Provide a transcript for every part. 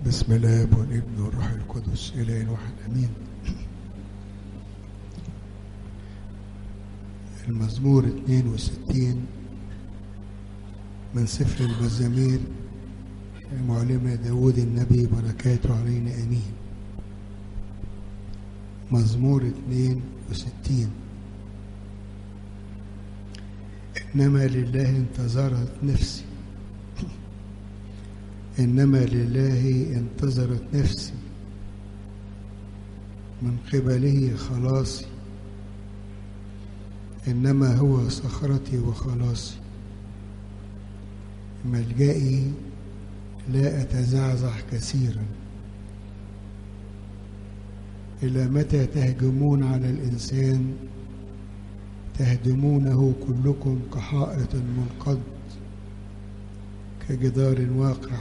بسم الاب والابن والروح القدس اله واحد امين المزمور 62 من سفر المزامير المعلمة داود النبي بركاته علينا امين مزمور 62 انما لله انتظرت نفسي إنما لله انتظرت نفسي من قبله خلاصي إنما هو صخرتي وخلاصي ملجئي لا أتزعزع كثيرا إلى متى تهجمون على الإنسان تهدمونه كلكم كحائط منقض كجدار واقع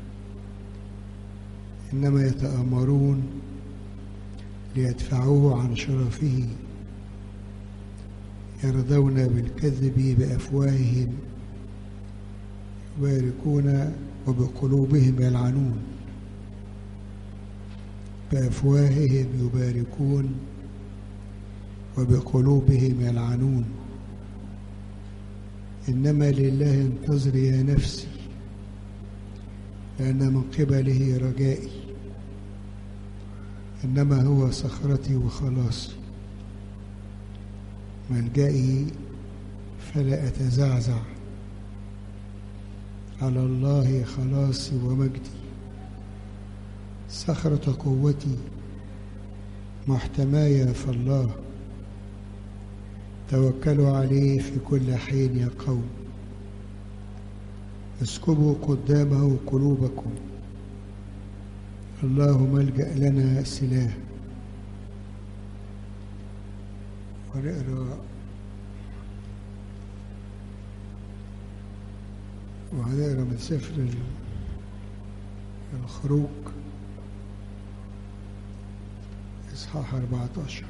إنما يتآمرون ليدفعوه عن شرفه يرضون بالكذب بأفواههم يباركون وبقلوبهم يلعنون بأفواههم يباركون وبقلوبهم يلعنون إنما لله انتظر يا نفسي لأن من قبله رجائي إنما هو صخرتي وخلاصي ملجئي فلا أتزعزع على الله خلاصي ومجدي صخرة قوتي محتمايا فالله توكلوا عليه في كل حين يا قوم اسكبوا قدامه قلوبكم الله ملجأ لنا سلاح ونقرا وهنقرا من سفر الخروج إصحاح 14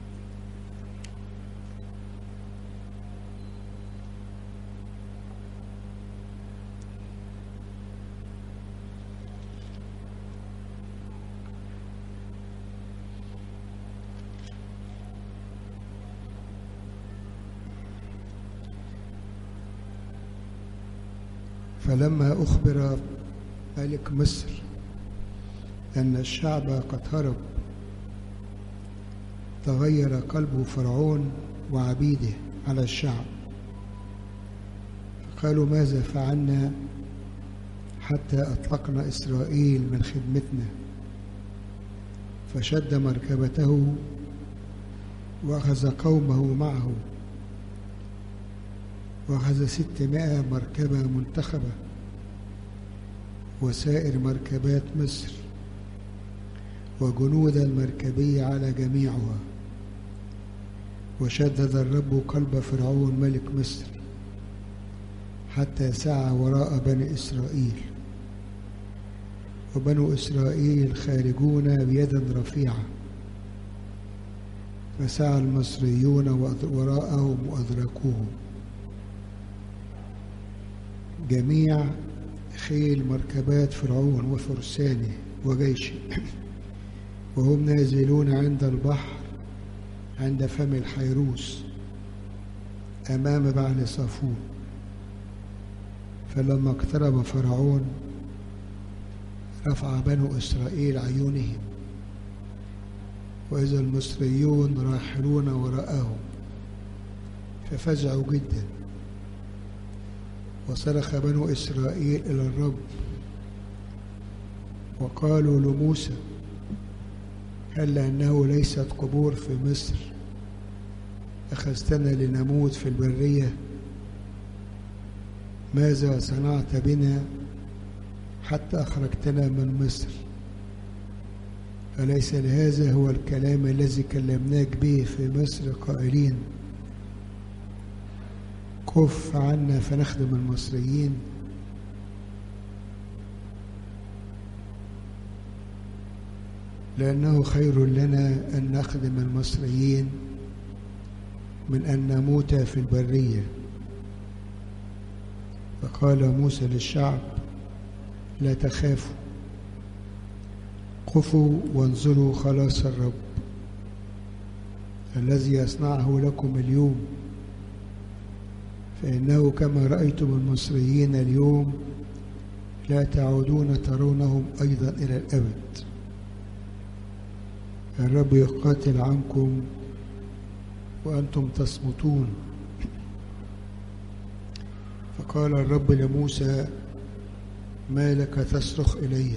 فلما أخبر ملك مصر أن الشعب قد هرب تغير قلب فرعون وعبيده على الشعب فقالوا ماذا فعلنا حتى أطلقنا إسرائيل من خدمتنا فشد مركبته وأخذ قومه معه وأخذ ستمائة مركبة منتخبة وسائر مركبات مصر وجنود المركبية على جميعها وشدد الرب قلب فرعون ملك مصر حتى سعى وراء بني إسرائيل وبنو إسرائيل خارجون بيد رفيعة فسعى المصريون وراءهم وأدركوهم جميع خيل مركبات فرعون وفرسانه وجيشه وهم نازلون عند البحر عند فم الحيروس أمام بعل صافون فلما اقترب فرعون رفع بنو إسرائيل عيونهم وإذا المصريون راحلون وراءهم ففزعوا جداً وصرخ بنو إسرائيل إلى الرب وقالوا لموسى هل أنه ليست قبور في مصر أخذتنا لنموت في البرية ماذا صنعت بنا حتى أخرجتنا من مصر أليس لهذا هو الكلام الذي كلمناك به في مصر قائلين كف عنا فنخدم المصريين لأنه خير لنا أن نخدم المصريين من أن نموت في البرية فقال موسى للشعب لا تخافوا قفوا وانظروا خلاص الرب الذي يصنعه لكم اليوم فإنه كما رأيتم المصريين اليوم لا تعودون ترونهم أيضا إلى الأبد الرب يقاتل عنكم وأنتم تصمتون فقال الرب لموسى ما لك تصرخ إلي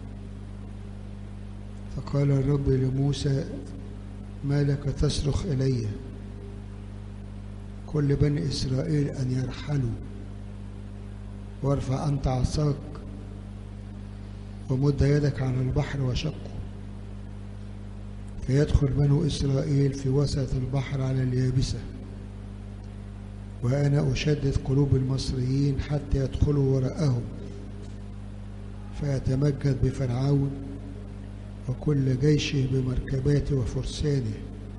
فقال الرب لموسى ما لك تصرخ إلي كل بني إسرائيل أن يرحلوا وارفع أنت عصاك ومد يدك على البحر وشقه فيدخل بنو إسرائيل في وسط البحر على اليابسة وأنا أشدد قلوب المصريين حتى يدخلوا وراءهم فيتمجد بفرعون وكل جيشه بمركباته وفرسانه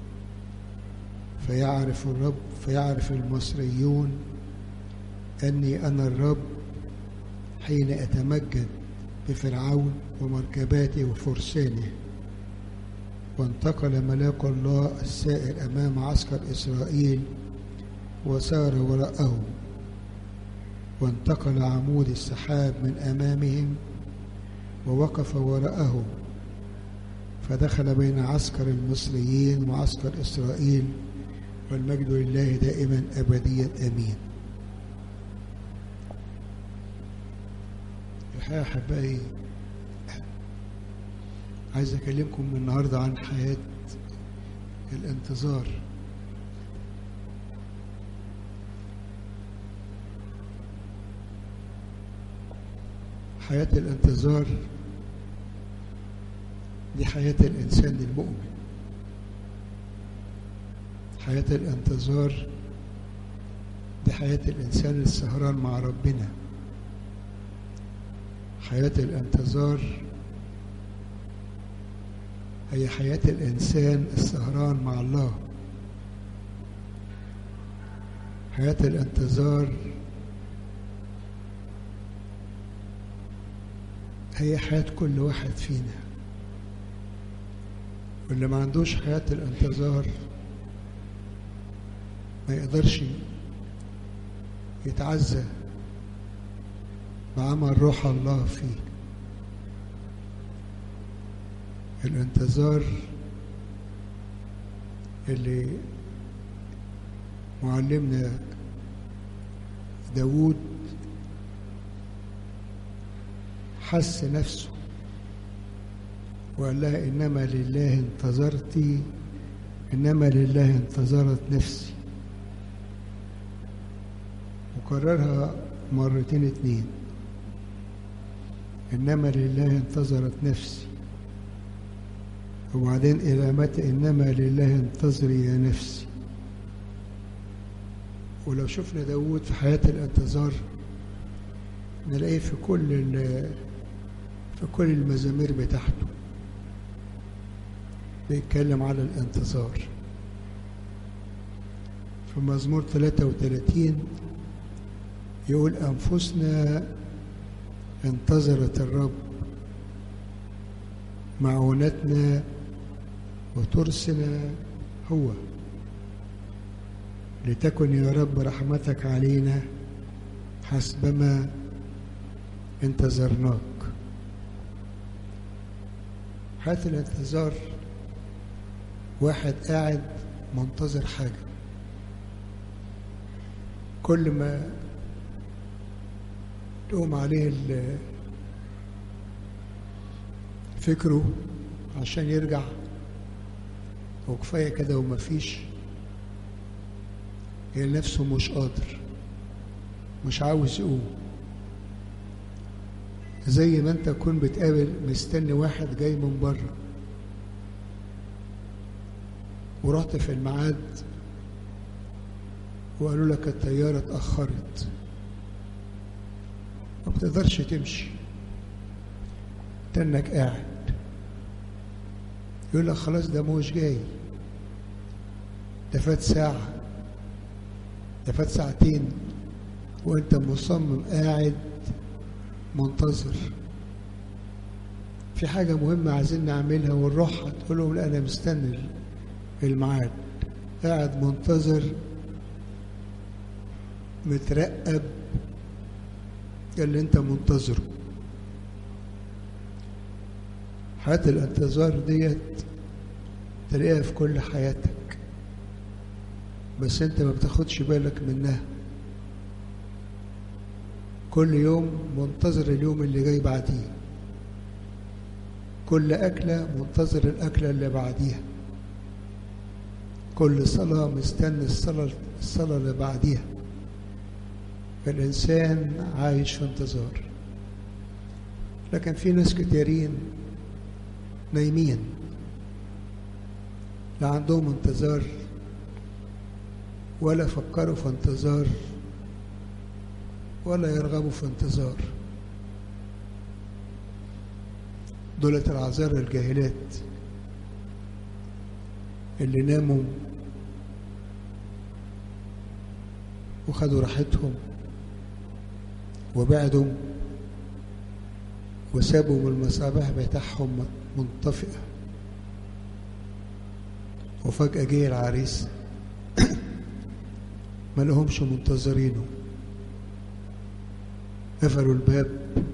فيعرف الرب فيعرف المصريون أني أنا الرب حين أتمجد بفرعون ومركباته وفرسانه وانتقل ملاك الله السائر أمام عسكر إسرائيل وسار وراءه وانتقل عمود السحاب من أمامهم ووقف وراءه فدخل بين عسكر المصريين وعسكر إسرائيل والمجد لله دائما أبديا أمين الحقيقة أحبائي عايز أكلمكم النهاردة عن حياة الانتظار حياة الانتظار دي حياة الإنسان المؤمن حياة الانتظار دي حياة الإنسان السهران مع ربنا حياة الانتظار هي حياة الإنسان السهران مع الله حياة الانتظار هي حياة كل واحد فينا واللي ما عندوش حياة الانتظار ما يقدرش يتعزى بعمل روح الله فيه الانتظار اللي معلمنا داود حس نفسه وقال لها إنما لله انتظرت إنما لله انتظرت نفسي وكررها مرتين اتنين إنما لله انتظرت نفسي وبعدين إلى متى إنما لله انتظري يا نفسي ولو شفنا داود في حياة الانتظار نلاقيه في كل في كل المزامير بتاعته بيتكلم على الانتظار في مزمور 33 يقول أنفسنا انتظرت الرب معونتنا وترسنا هو لتكن يا رب رحمتك علينا حسبما انتظرناك حياة الانتظار واحد قاعد منتظر حاجة كل ما تقوم عليه فكره عشان يرجع وكفاية كده ومفيش هي نفسه مش قادر مش عاوز يقوم زي ما انت تكون بتقابل مستني واحد جاي من بره ورحت في الميعاد وقالوا لك الطيارة اتأخرت ما بتقدرش تمشي تنك قاعد يقول لك خلاص ده مش جاي ده فات ساعة ده فات ساعتين وانت مصمم قاعد منتظر في حاجة مهمة عايزين نعملها ونروح تقول لهم لا أنا مستني الميعاد قاعد منتظر مترقب اللي أنت منتظره حياة الانتظار ديت تلاقيها في كل حياتك بس أنت ما بتاخدش بالك منها كل يوم منتظر اليوم اللي جاي بعديه كل أكلة منتظر الأكلة اللي بعديها كل صلاة مستني الصلاة الصلاة اللي بعديها فالإنسان عايش في انتظار لكن في ناس كتيرين نايمين لا عندهم انتظار ولا فكروا في انتظار ولا يرغبوا في انتظار دولة العذارى الجاهلات اللي ناموا وخدوا راحتهم وبعدوا وسابوا المصابيح بتاعهم منطفئة وفجأة جه العريس ما لهمش منتظرينه قفلوا الباب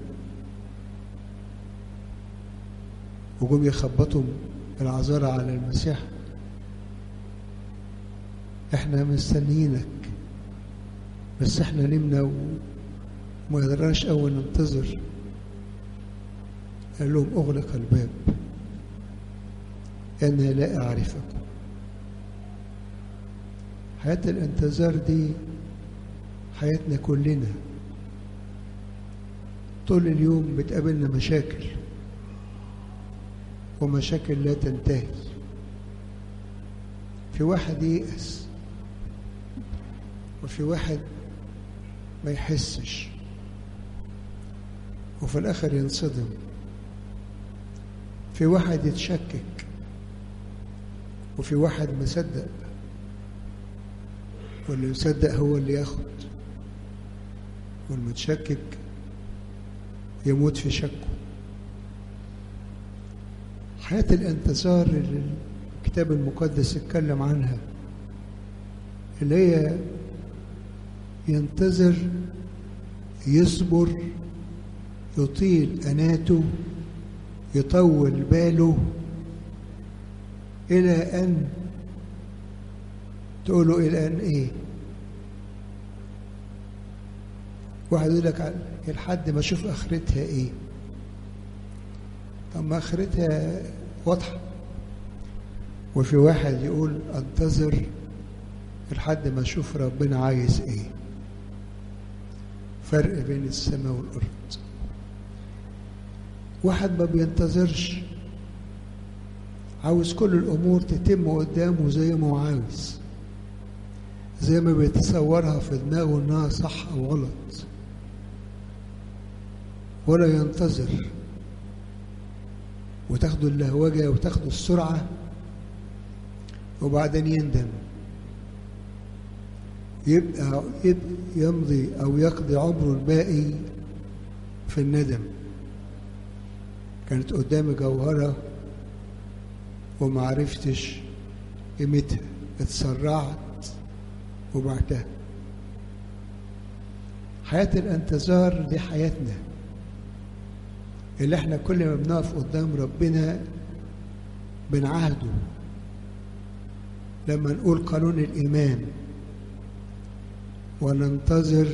وجم يخبطوا العذارى على المسيح احنا مستنيينك بس احنا نمنا وما قدرناش اول ننتظر قال لهم اغلق الباب انا لا اعرفكم حياة الانتظار دي حياتنا كلنا طول اليوم بتقابلنا مشاكل ومشاكل لا تنتهي في واحد ييأس وفي واحد ما يحسش وفي الآخر ينصدم في واحد يتشكك وفي واحد مصدق واللي يصدق هو اللي ياخد والمتشكك يموت في شكه حياة الانتظار اللي الكتاب المقدس اتكلم عنها اللي هي ينتظر يصبر يطيل أناته يطول باله إلى أن تقولوا إلى أن إيه واحد يقول لك لحد ما أشوف آخرتها إيه طب ما آخرتها واضحة وفي واحد يقول انتظر لحد ما أشوف ربنا عايز إيه فرق بين السماء والأرض واحد ما بينتظرش عاوز كل الأمور تتم قدامه زي ما هو عاوز زي ما بيتصورها في دماغه إنها صح أو غلط ولا ينتظر وتاخدوا اللهوجة وتاخدوا السرعة وبعدين يندم يبقى, يبقى يمضي أو يقضي عمره الباقي في الندم كانت قدامي جوهرة وما عرفتش قيمتها اتسرعت وبعتها حياة الانتظار دي حياتنا اللي احنا كل ما بنقف قدام ربنا بنعهده لما نقول قانون الإيمان وننتظر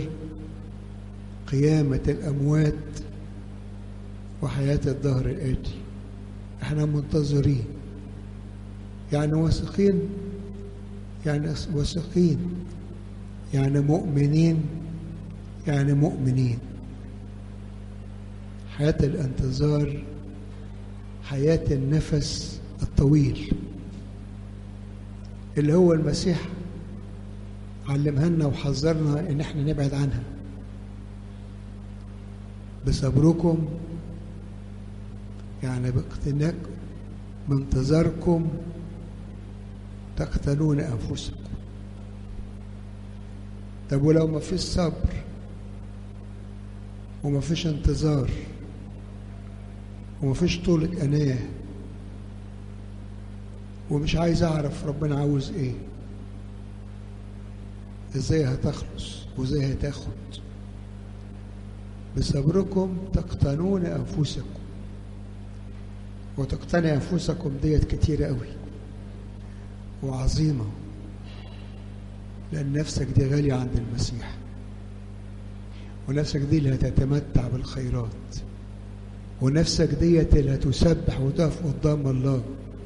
قيامة الأموات وحياة الظهر الآتي احنا منتظرين يعني واثقين يعني واثقين يعني مؤمنين يعني مؤمنين حياة الانتظار حياة النفس الطويل اللي هو المسيح علمها لنا وحذرنا ان احنا نبعد عنها بصبركم يعني باقتناك بانتظاركم تقتلون انفسكم طب ولو ما فيش صبر وما فيش انتظار ومفيش طولة أناه ومش عايز أعرف ربنا عاوز إيه إزاي هتخلص وإزاي هتاخد بصبركم تقتنون أنفسكم وتقتني أنفسكم ديت كتيرة قوي وعظيمة لأن نفسك دي غالية عند المسيح ونفسك دي اللي هتتمتع بالخيرات ونفسك ديت اللي هتسبح وتقف قدام الله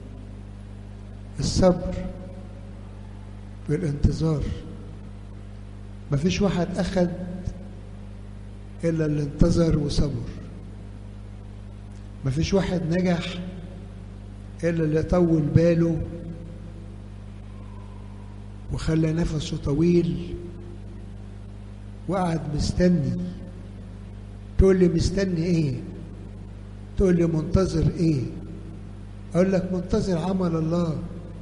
الصبر بالانتظار مفيش واحد أخد إلا اللي انتظر وصبر مفيش واحد نجح إلا اللي طول باله وخلى نفسه طويل وقعد مستني تقول لي مستني ايه تقول لي منتظر ايه اقول لك منتظر عمل الله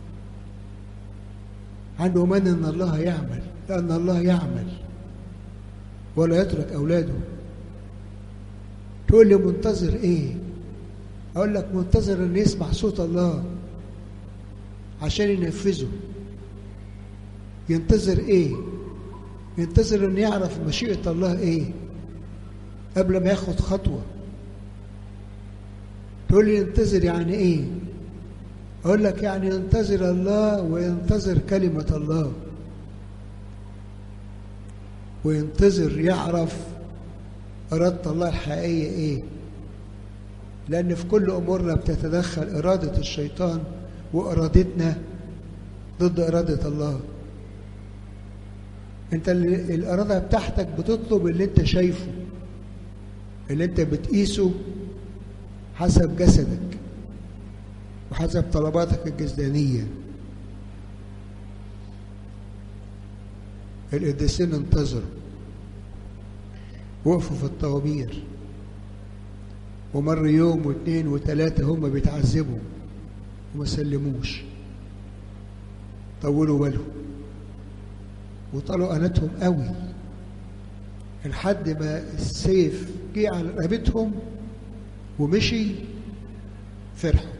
عنده من ان الله يعمل لان الله يعمل ولا يترك اولاده تقول لي منتظر ايه اقول لك منتظر ان يسمع صوت الله عشان ينفذه ينتظر ايه ينتظر ان يعرف مشيئة الله ايه قبل ما ياخد خطوة تقول لي ينتظر يعني ايه اقول لك يعني ينتظر الله وينتظر كلمة الله وينتظر يعرف إرادة الله الحقيقية إيه لأن في كل أمورنا بتتدخل إرادة الشيطان وإرادتنا ضد إرادة الله أنت الإرادة بتاعتك بتطلب اللي أنت شايفه اللي أنت بتقيسه حسب جسدك وحسب طلباتك الجسدانية القديسين انتظروا وقفوا في الطوابير ومر يوم واثنين وثلاثة هم بيتعذبوا وما سلموش طولوا بالهم وطلعوا أناتهم قوي لحد ما السيف جه على رقبتهم ومشي فرحوا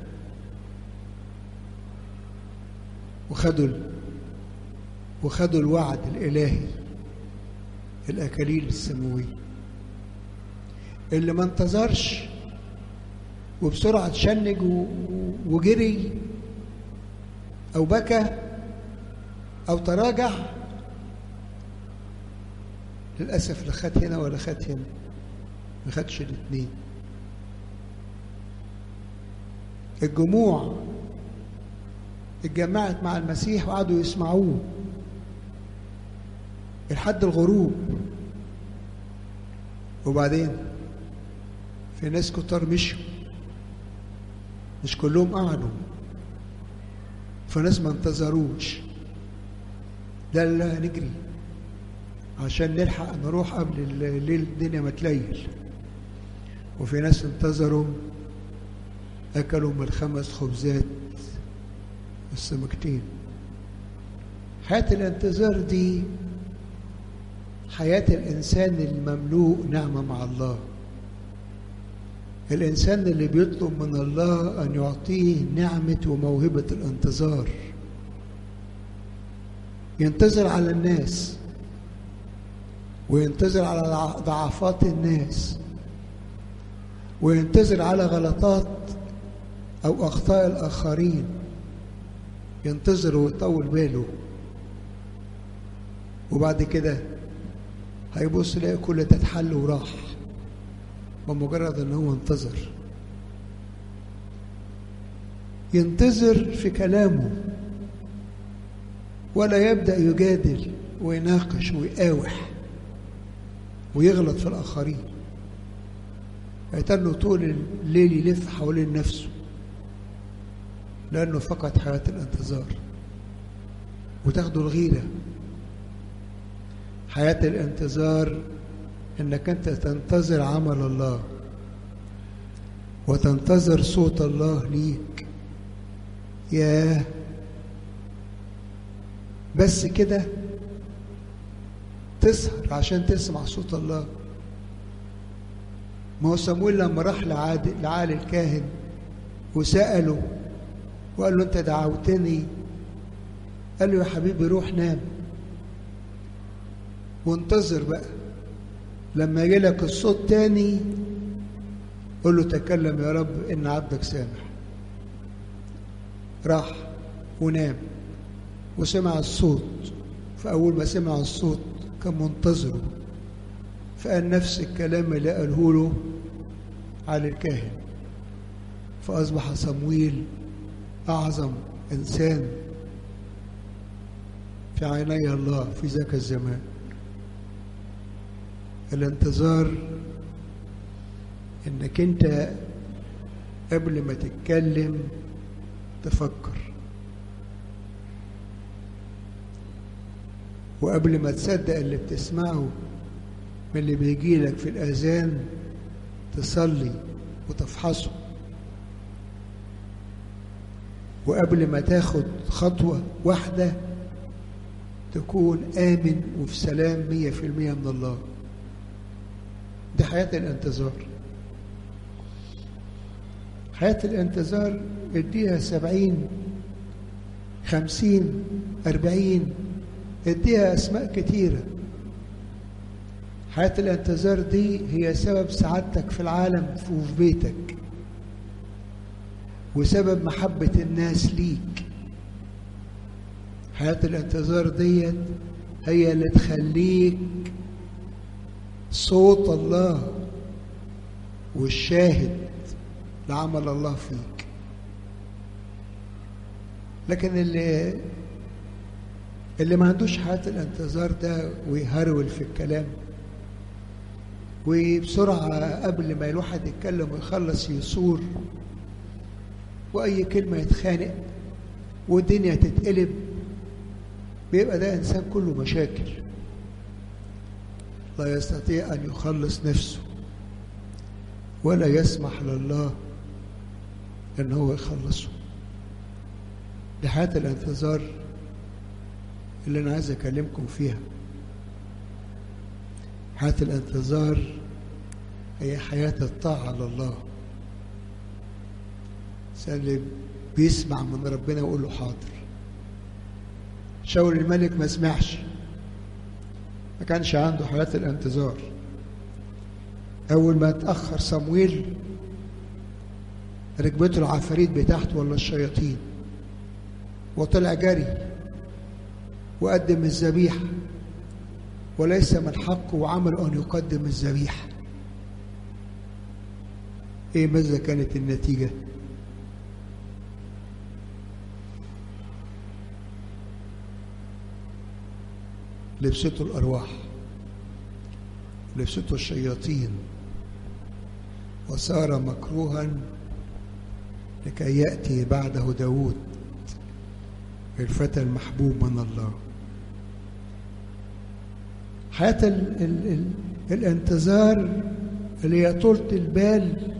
وخدوا وخدوا الوعد الإلهي الأكاليل السماوية اللي ما انتظرش وبسرعة تشنج وجري أو بكى أو تراجع للأسف لا خد هنا ولا خد هنا ما خدش الاثنين الجموع اتجمعت مع المسيح وقعدوا يسمعوه لحد الغروب وبعدين في ناس كتار مشوا مش كلهم قعدوا فناس ما انتظروش لا لا نجري عشان نلحق نروح قبل الليل الدنيا ما تليل وفي ناس انتظروا أكلوا من الخمس خبزات السمكتين حياة الانتظار دي حياة الإنسان المملوء نعمة مع الله الإنسان اللي بيطلب من الله أن يعطيه نعمة وموهبة الانتظار ينتظر على الناس وينتظر على ضعفات الناس وينتظر على غلطات أو أخطاء الآخرين ينتظر ويطول باله وبعد كده هيبص يلاقي كل ده اتحل وراح بمجرد ان هو انتظر ينتظر في كلامه ولا يبدا يجادل ويناقش ويقاوح ويغلط في الاخرين يتنه طول الليل يلف حوالين نفسه لانه فقد حياه الانتظار وتاخده الغيره حياة الانتظار انك انت تنتظر عمل الله وتنتظر صوت الله ليك ياه بس كده تسهر عشان تسمع صوت الله ما هو صمويل لما راح لعاد لعالي الكاهن وسأله وقال له أنت دعوتني قال له يا حبيبي روح نام وانتظر بقى لما يجي لك الصوت تاني قول له تكلم يا رب إن عبدك سامح راح ونام وسمع الصوت فأول ما سمع الصوت كان منتظره فقال نفس الكلام اللي قاله له على الكاهن فأصبح صمويل أعظم إنسان في عيني الله في ذاك الزمان الانتظار انك انت قبل ما تتكلم تفكر وقبل ما تصدق اللي بتسمعه من اللي بيجي لك في الأذان تصلي وتفحصه وقبل ما تاخد خطوة واحدة تكون آمن وفي سلام مية في المية من الله دي حياة الانتظار حياة الانتظار اديها سبعين خمسين أربعين اديها أسماء كتيرة حياة الانتظار دي هي سبب سعادتك في العالم وفي بيتك وسبب محبة الناس ليك حياة الانتظار ديت هي اللي تخليك صوت الله والشاهد لعمل الله فيك لكن اللي اللي ما عندوش حياة الانتظار ده ويهرول في الكلام وبسرعة قبل ما الواحد يتكلم ويخلص يصور وأي كلمة يتخانق والدنيا تتقلب بيبقى ده إنسان كله مشاكل لا يستطيع أن يخلص نفسه ولا يسمح لله أن هو يخلصه دي حياة الانتظار اللي أنا عايز أكلمكم فيها حياة الانتظار هي حياة الطاعة لله الإنسان اللي بيسمع من ربنا ويقول له حاضر شاول الملك ما سمعش ما كانش عنده حياة الانتظار أول ما اتأخر صمويل ركبته العفاريت بتاعته ولا الشياطين وطلع جري وقدم الذبيحة وليس من حقه وعمل أن يقدم الذبيحة إيه ماذا كانت النتيجة؟ لبسته الأرواح لبسته الشياطين وصار مكروها لكي يأتي بعده داود الفتى المحبوب من الله حياة ال ال ال الانتظار اللي هي طولة البال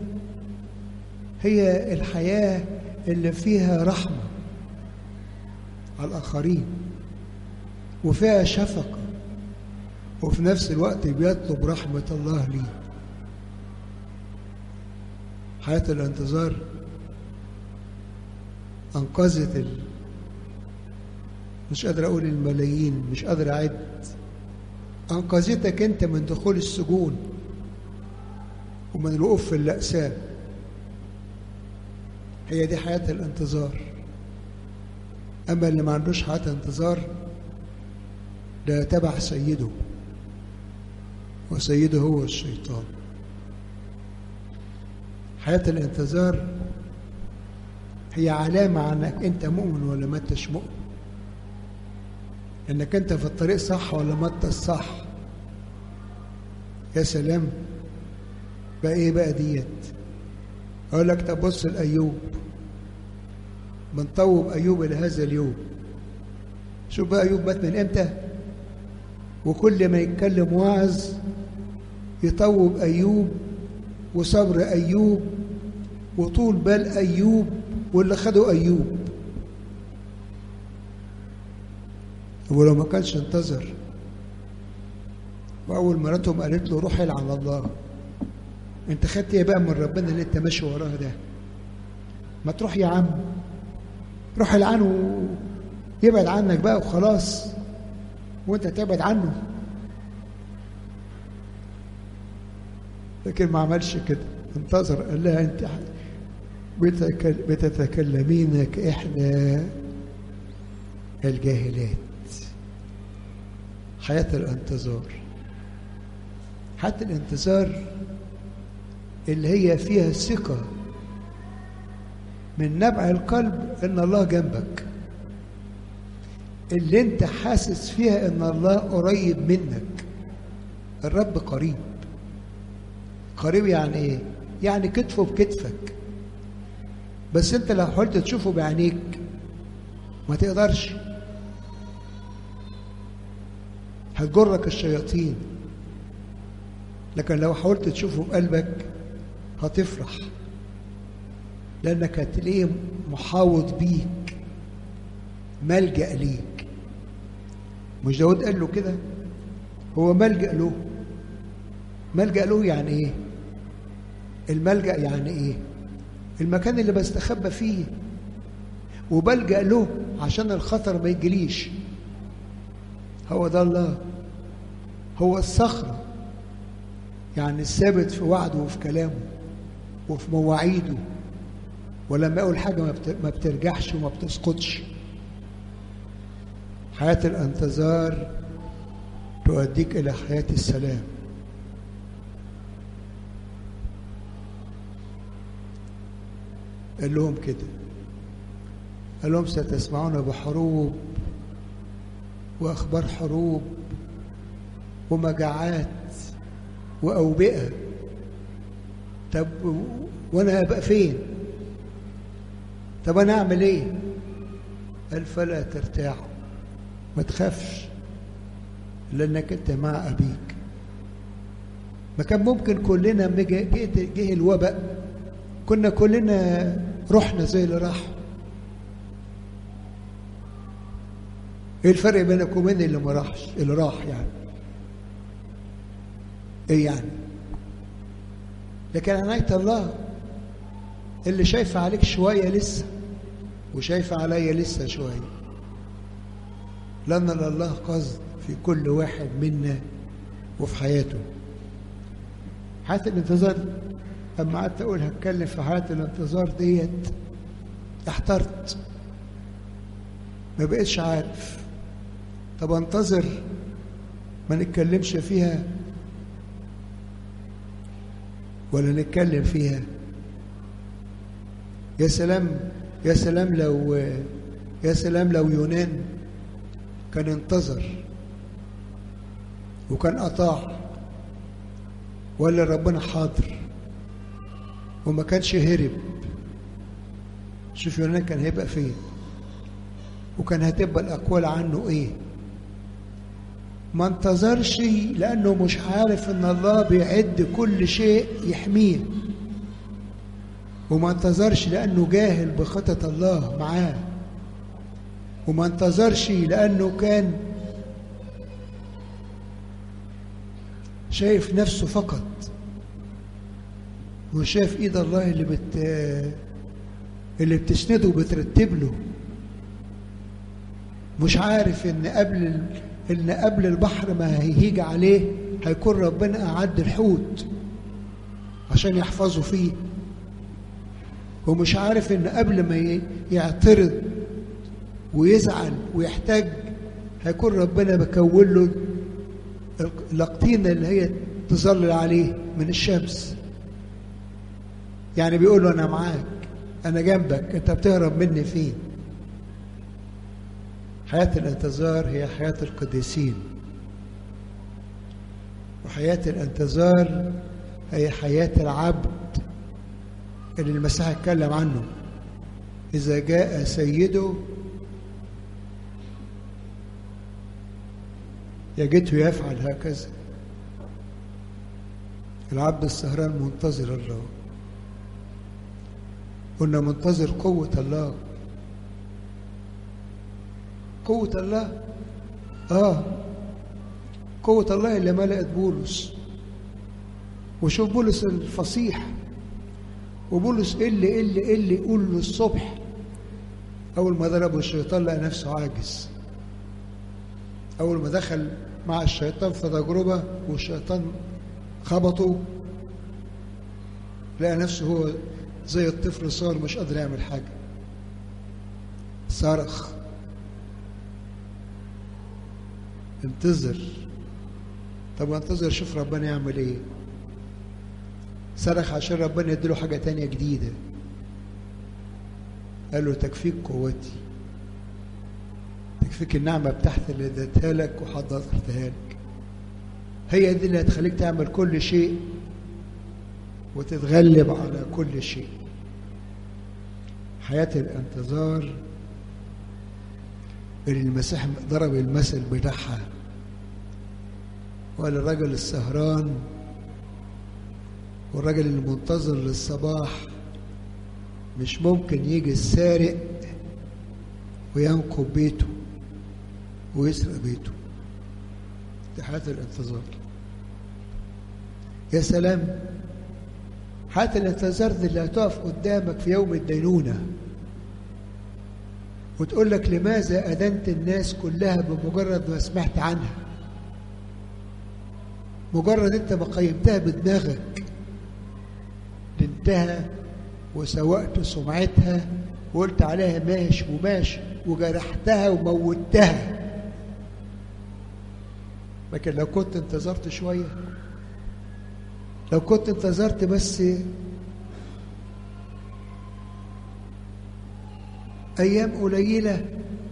هي الحياة اللي فيها رحمة على الآخرين وفيها شفقة وفي نفس الوقت بيطلب رحمة الله ليه حياة الانتظار أنقذت ال... مش قادر أقول الملايين مش قادر أعد أنقذتك أنت من دخول السجون ومن الوقوف في الأقسام هي دي حياة الانتظار أما اللي ما عندوش حياة انتظار ده تبع سيده وسيده هو الشيطان حياة الانتظار هي علامة عنك أنت مؤمن ولا ما أنتش مؤمن انك انت في الطريق صح ولا ما انت الصح يا سلام بقى ايه بقى ديت اقول لك طب بص لايوب بنطوب ايوب الى هذا اليوم شوف بقى ايوب مات من امتى وكل ما يتكلم واعظ يطوب ايوب وصبر ايوب وطول بال ايوب واللي خده ايوب ولو ما كانش انتظر وأول مراتهم قالت له روح على الله انت خدت ايه بقى من ربنا اللي انت ماشي وراه ده ما تروح يا عم روح العنه يبعد عنك بقى وخلاص وانت تبعد عنه لكن ما عملش كده انتظر قال لها انت بتتكلمين كإحدى الجاهلات حياة الانتظار حياة الانتظار اللي هي فيها ثقة من نبع القلب ان الله جنبك اللي انت حاسس فيها ان الله قريب منك الرب قريب قريب يعني ايه يعني كتفه بكتفك بس انت لو حاولت تشوفه بعينيك ما تقدرش هتجرك الشياطين لكن لو حاولت تشوفه بقلبك هتفرح لانك هتلاقيه محاوط بيك ملجأ ليك مش داود قال له كده هو ملجأ له ملجأ له يعني ايه الملجأ يعني ايه المكان اللي بستخبى فيه وبلجأ له عشان الخطر ما يجيليش هو ده الله هو الصخرة يعني الثابت في وعده وفي كلامه وفي مواعيده ولما يقول حاجة ما بترجعش وما بتسقطش حياة الانتظار تؤديك إلى حياة السلام قال لهم كده قال لهم ستسمعون بحروب وأخبار حروب ومجاعات وأوبئة طب وأنا هبقى فين؟ طب أنا أعمل إيه؟ قال فلا ترتاحوا ما تخافش لأنك أنت مع أبيك ما كان ممكن كلنا لما جه, جه الوباء كنا كلنا رحنا زي اللي راحوا ايه الفرق بينك وبين اللي ما راحش اللي راح يعني ايه يعني لكن عناية الله اللي شايفة عليك شوية لسه وشايفة عليا لسه شوية لأن لله قصد في كل واحد منا وفي حياته حياة الانتظار أما قعدت أقول هتكلم في حياة الانتظار ديت احترت ما بقتش عارف طب انتظر ما نتكلمش فيها ولا نتكلم فيها يا سلام يا سلام لو يا سلام لو يونان كان انتظر وكان أطاع ولا ربنا حاضر وما كانش هرب شوف يونان كان هيبقى فين وكان هتبقى الأقوال عنه إيه ما انتظرش لأنه مش عارف إن الله بيعد كل شيء يحميه وما انتظرش لأنه جاهل بخطط الله معاه وما انتظرش لأنه كان شايف نفسه فقط وشاف ايد الله اللي بت اللي بتسنده وبترتب له مش عارف ان قبل ان قبل البحر ما هيجي عليه هيكون ربنا اعد الحوت عشان يحفظه فيه ومش عارف ان قبل ما يعترض ويزعل ويحتاج هيكون ربنا بكون له القطينه اللي هي تظلل عليه من الشمس يعني بيقول له انا معاك انا جنبك انت بتهرب مني فين حياه الانتظار هي حياه القديسين وحياه الانتظار هي حياه العبد اللي المسيح اتكلم عنه اذا جاء سيده يجده يفعل هكذا العبد السهران منتظر الله قلنا منتظر قوة الله قوة الله آه قوة الله اللي ملأت بولس وشوف بولس الفصيح وبولس إيه اللي إيه اللي إيه اللي يقول له الصبح أول ما ضربه الشيطان لقى نفسه عاجز أول ما دخل مع الشيطان في تجربة والشيطان خبطه لقى نفسه هو زي الطفل الصغير مش قادر يعمل حاجة صرخ انتظر طب انتظر شوف ربنا يعمل ايه صرخ عشان ربنا يديله حاجة تانية جديدة قال له تكفيك قوتي تكفيك النعمة بتاعتي اللي اديتها لك وحضرتها لك هي دي اللي هتخليك تعمل كل شيء وتتغلب على كل شيء حياة الانتظار اللي المسيح ضرب المثل بتاعها وقال الرجل السهران والرجل المنتظر للصباح مش ممكن يجي السارق وينقب بيته ويسرق بيته دي حياة الانتظار يا سلام حياة الانتظار دي اللي هتقف قدامك في يوم الدينونة وتقول لك لماذا أدنت الناس كلها بمجرد ما سمعت عنها مجرد انت ما قيمتها بدماغك دنتها وسوقت سمعتها وقلت عليها ماشي وماشي وجرحتها وموتها لكن لو كنت انتظرت شوية لو كنت انتظرت بس أيام قليلة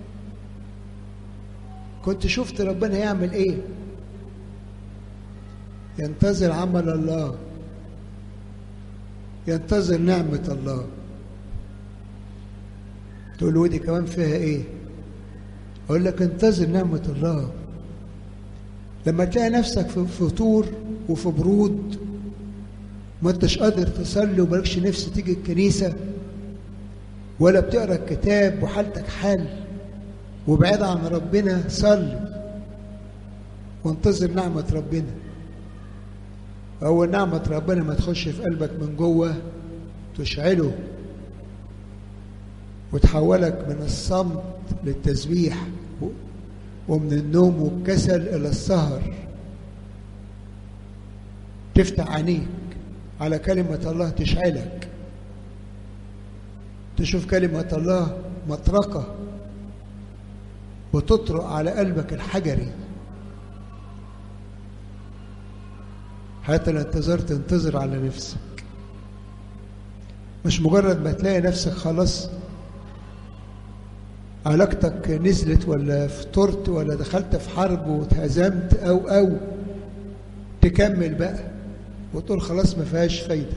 كنت شفت ربنا يعمل إيه ينتظر عمل الله ينتظر نعمة الله تقول ودي كمان فيها ايه اقول لك انتظر نعمة الله لما تلاقي نفسك في فطور وفي برود ما انتش قادر تصلي ومالكش نفس تيجي الكنيسة ولا بتقرا الكتاب وحالتك حال وبعيد عن ربنا صلي وانتظر نعمة ربنا أول نعمة ربنا ما تخش في قلبك من جوه تشعله وتحولك من الصمت للتسبيح ومن النوم والكسل إلى السهر تفتح عينيك على كلمة الله تشعلك تشوف كلمة الله مطرقة وتطرق على قلبك الحجري حتى الانتظار تنتظر على نفسك مش مجرد ما تلاقي نفسك خلاص علاقتك نزلت ولا فطرت ولا دخلت في حرب واتهزمت او او تكمل بقى وتقول خلاص ما فيهاش فايده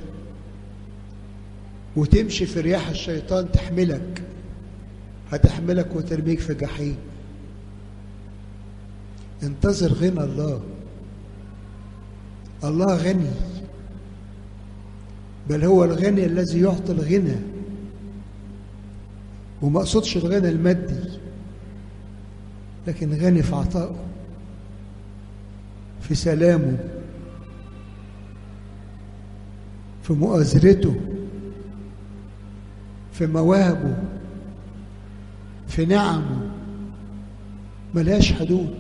وتمشي في رياح الشيطان تحملك هتحملك وترميك في جحيم انتظر غنى الله الله غني بل هو الغني الذي يعطي الغنى وما اقصدش الغنى المادي لكن غني في عطائه في سلامه في مؤازرته في مواهبه في نعمه ملهاش حدود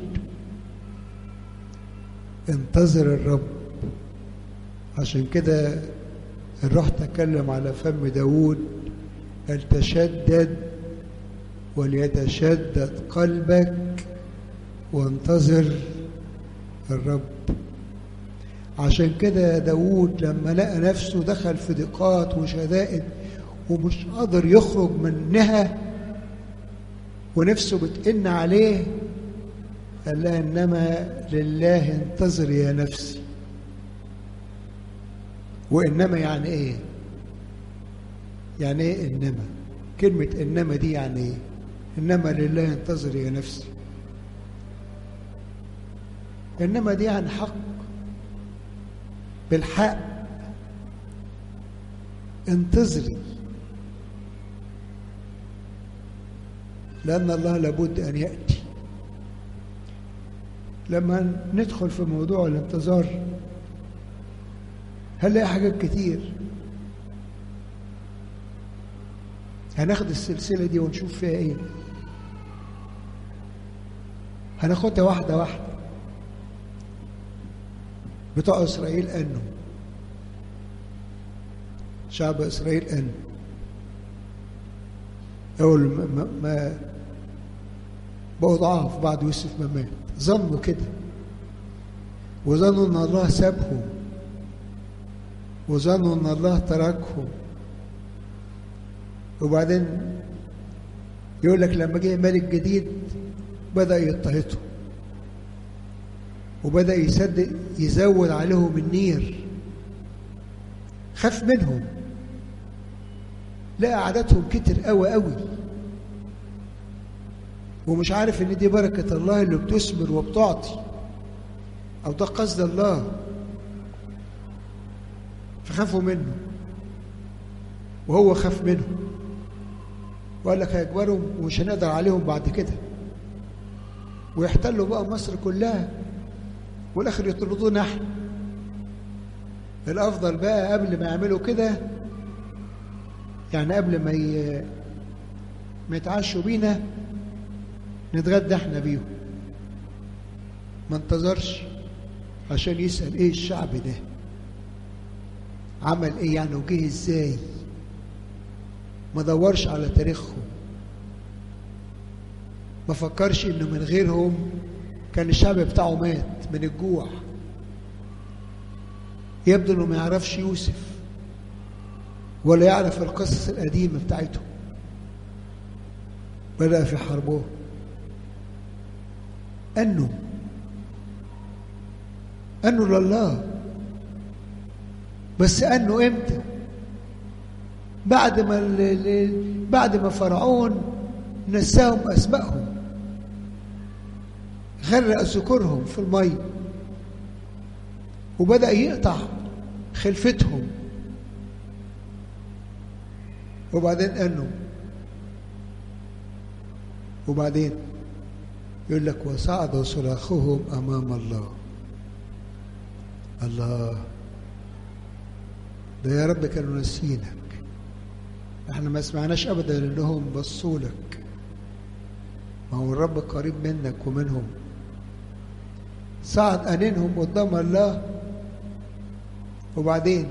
انتظر الرب عشان كده الروح تكلم على فم داود قال تشدد وليتشدد قلبك وانتظر الرب عشان كده داود لما لقى نفسه دخل في ضيقات وشدائد ومش قادر يخرج منها ونفسه بتئن عليه قال لها انما لله انتظر يا نفسي وانما يعني ايه يعني ايه انما كلمه انما دي يعني ايه انما لله انتظر يا نفسي انما دي عن حق بالحق انتظري لأن الله لابد أن يأتي لما ندخل في موضوع الانتظار هنلاقي حاجات كتير هناخد السلسلة دي ونشوف فيها ايه هناخدها واحدة واحدة بتوع إسرائيل أنوا شعب إسرائيل أنوا أول ما, ما بقوا ضعاف بعد يوسف ما مات ظنوا كده وظنوا ان الله سابهم وظنوا ان الله تركهم وبعدين يقول لك لما جه ملك جديد بدا يضطهدهم وبدا يصدق يزود عليهم النير خاف منهم لقى عددهم كتر قوي قوي ومش عارف ان دي بركه الله اللي بتثمر وبتعطي او ده قصد الله فخافوا منه وهو خاف منهم وقال لك هيكبروا ومش هنقدر عليهم بعد كده ويحتلوا بقى مصر كلها والاخر يطردونا احنا الافضل بقى قبل ما يعملوا كده يعني قبل ما ي... ما يتعشوا بينا نتغدى احنا بيهم ما انتظرش عشان يسأل ايه الشعب ده عمل ايه يعني وجه ازاي ما دورش على تاريخهم ما فكرش انه من غيرهم كان الشعب بتاعه مات من الجوع يبدو انه ما يعرفش يوسف ولا يعرف القصص القديمه بتاعتهم بدأ في حربه أنه أنه لله بس أنه إمتى بعد ما بعد ما فرعون نساهم أسمائهم غرق ذكورهم في المية وبدأ يقطع خلفتهم وبعدين أنه وبعدين يقول لك وصعد صراخهم امام الله الله ده يا رب كانوا ناسينك احنا ما سمعناش ابدا انهم بصوا لك ما هو الرب قريب منك ومنهم صعد انينهم قدام الله وبعدين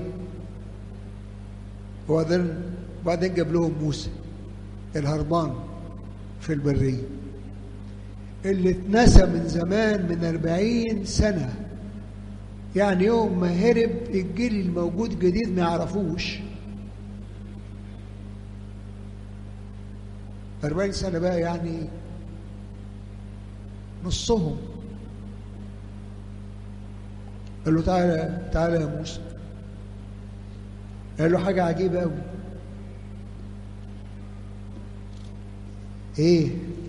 وبعدين وبعدين جاب لهم موسى الهربان في البريه اللي اتنسى من زمان من أربعين سنة يعني يوم ما هرب الجيل الموجود جديد ما يعرفوش أربعين سنة بقى يعني نصهم قال له تعالى تعالى يا موسى قال له حاجة عجيبة أوي إيه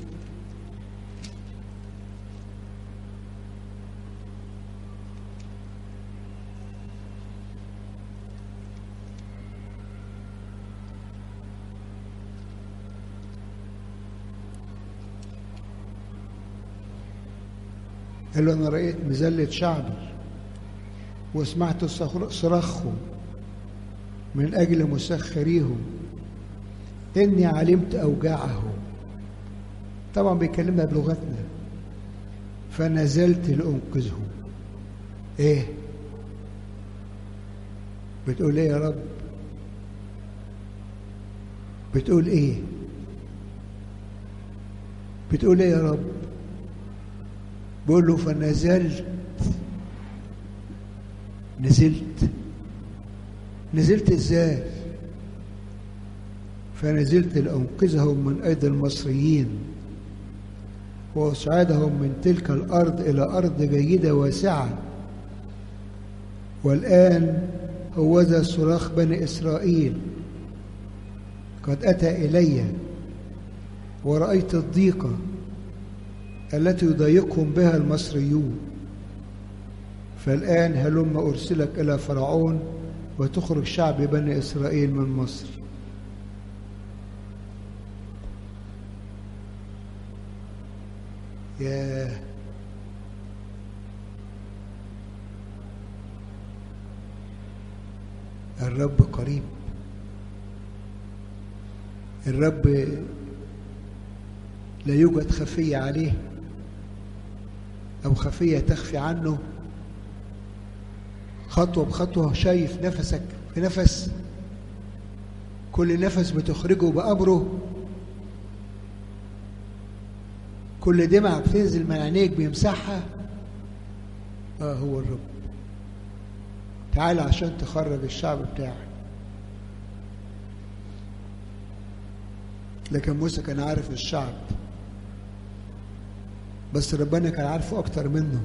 قال له أنا رأيت مذلة شعبي وسمعت صراخهم من أجل مسخريهم إني علمت أوجاعهم طبعا بيكلمنا بلغتنا فنزلت لأنقذهم إيه بتقول إيه يا رب بتقول إيه بتقول إيه يا رب بيقول له فنزلت نزلت نزلت ازاي فنزلت لأنقذهم من أيدي المصريين وأصعدهم من تلك الأرض إلى أرض جيدة واسعة والآن هوذا صراخ بني إسرائيل قد أتى إلي ورأيت الضيقة التي يضايقهم بها المصريون فالآن هلم أرسلك إلى فرعون وتخرج شعب بني إسرائيل من مصر ياه الرب قريب الرب لا يوجد خفية عليه أو خفية تخفي عنه خطوة بخطوة شايف نفسك في نفس كل نفس بتخرجه بأمره كل دمعة بتنزل من عينيك بيمسحها اه هو الرب تعال عشان تخرج الشعب بتاعك لكن موسى كان عارف الشعب بس ربنا كان عارفه أكتر منه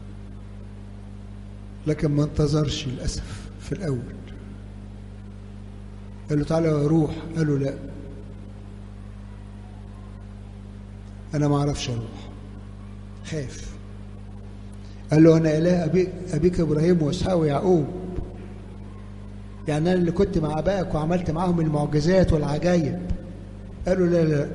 لكن ما انتظرش للأسف في الأول قال له تعالى روح قال له لا أنا ما أعرفش أروح خاف قال له أنا إله أبيك, أبيك إبراهيم وإسحاق ويعقوب يعني أنا اللي كنت مع أبائك وعملت معاهم المعجزات والعجائب قالوا لا لا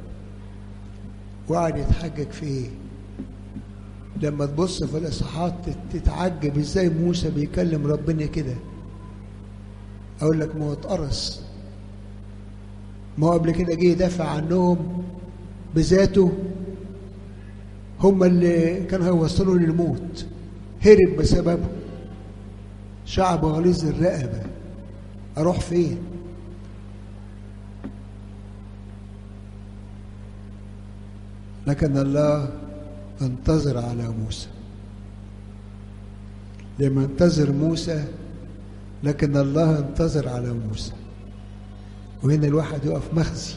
وقعد يتحجج في ايه لما تبص في الاصحاحات تتعجب ازاي موسى بيكلم ربنا كده اقول لك ما هو اتقرص ما هو قبل كده جه يدافع عنهم بذاته هم اللي كانوا هيوصلوا للموت هرب بسببه شعب غليظ الرقبه اروح فين لكن الله انتظر على موسى لما انتظر موسى لكن الله انتظر على موسى وهنا الواحد يقف مخزي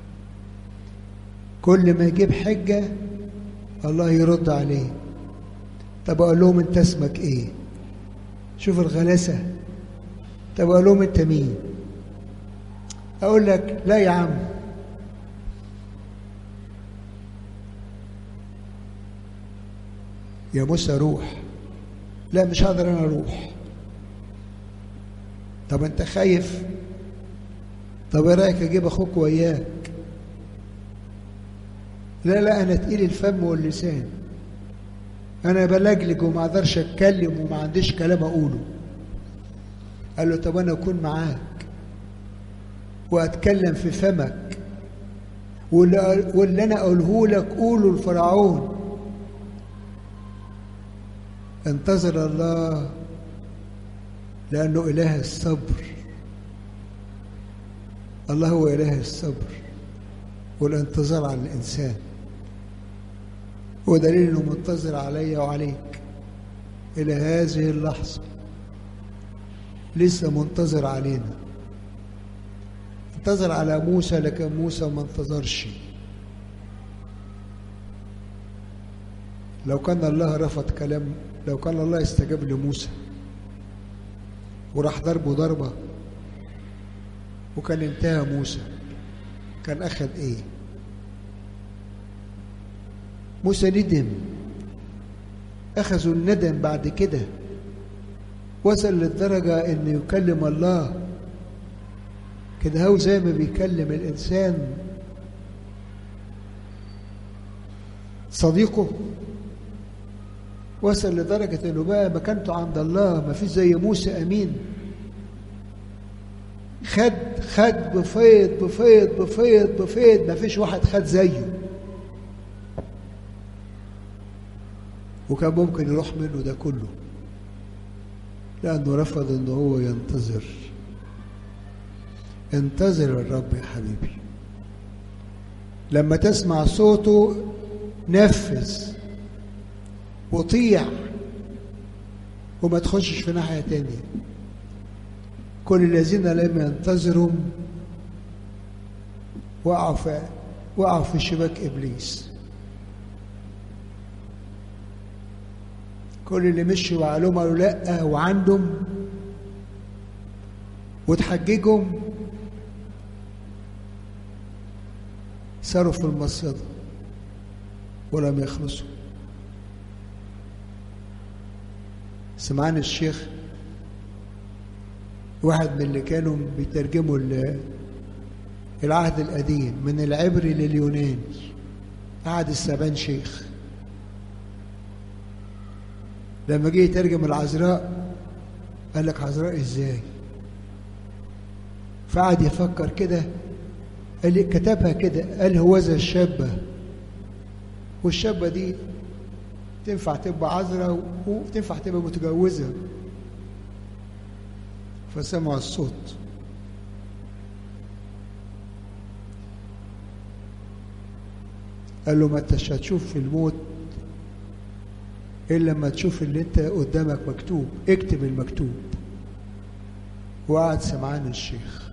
كل ما يجيب حجة الله يرد عليه طب أقول لهم أنت اسمك إيه شوف الغلاسة طب أقول لهم أنت مين أقول لك لا يا عم يا موسى روح لا مش هقدر انا اروح طب انت خايف طب ايه رايك اجيب اخوك وياك لا لا انا تقيل الفم واللسان انا بلجلج وما اقدرش اتكلم وما عنديش كلام اقوله قال له طب انا اكون معاك واتكلم في فمك واللي, واللي انا اقوله لك قوله لفرعون انتظر الله لأنه إله الصبر الله هو إله الصبر والانتظار على الإنسان ودليل أنه منتظر علي وعليك إلى هذه اللحظة لسه منتظر علينا انتظر على موسى لكن موسى ما انتظرش لو كان الله رفض كلام لو كان الله استجاب لموسى وراح ضربه ضربة وكان انتهى موسى كان أخذ إيه موسى ندم أخذوا الندم بعد كده وصل للدرجة إنه يكلم الله كده هو زي ما بيكلم الإنسان صديقه وصل لدرجة انه بقى مكانته عند الله ما فيش زي موسى امين خد خد بفيض بفيض بفيض بفيض ما فيش واحد خد زيه وكان ممكن يروح منه ده كله لأنه رفض أنه هو ينتظر انتظر الرب يا حبيبي لما تسمع صوته نفذ وطيع وما تخشش في ناحية تانية كل الذين لم ينتظروا وقعوا في وقعوا في شباك إبليس كل اللي مشوا وقالوا قالوا لا وعندهم وتحججهم صاروا في المصيدة ولم يخلصوا سمعان الشيخ واحد من اللي كانوا بيترجموا العهد القديم من العبري لليوناني قعد السبان شيخ لما جه يترجم العذراء قال لك عذراء ازاي فقعد يفكر كده قال كتبها كده قال هوذا الشابة والشابة دي تنفع تبقى عذراء وتنفع تبقى متجوزة فسمع الصوت قال له ما انتش هتشوف في الموت الا لما تشوف اللي انت قدامك مكتوب اكتب المكتوب وقعد سمعان الشيخ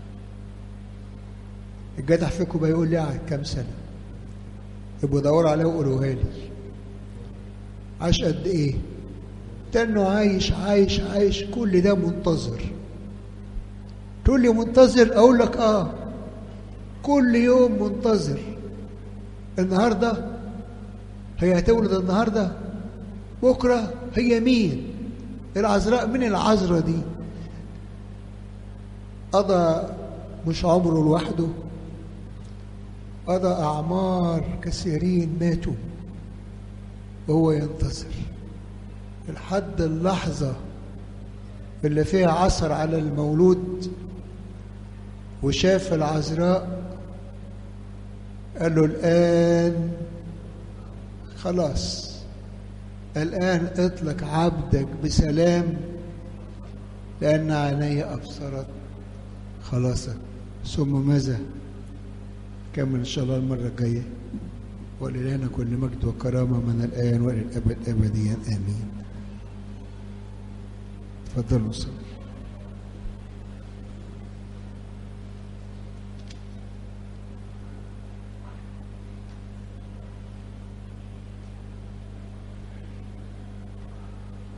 الجدع فيكم بيقول لي قعد كام سنه يبقوا دوروا عليه وقولوها لي عاش قد ايه تنه عايش عايش عايش كل ده منتظر تقول لي منتظر اقول لك اه كل يوم منتظر النهارده هي هتولد النهارده بكره هي مين العذراء من العذراء دي قضى مش عمره لوحده قضى اعمار كثيرين ماتوا وهو ينتظر لحد اللحظه اللي فيها عثر على المولود وشاف العذراء قال له الآن خلاص الآن اطلق عبدك بسلام لأن عيني أبصرت خلاصك ثم ماذا كمل إن شاء الله المرة الجاية ولله كل مجد وكرامة من الآن وإلى الأبد أبديا آمين تفضلوا صلوا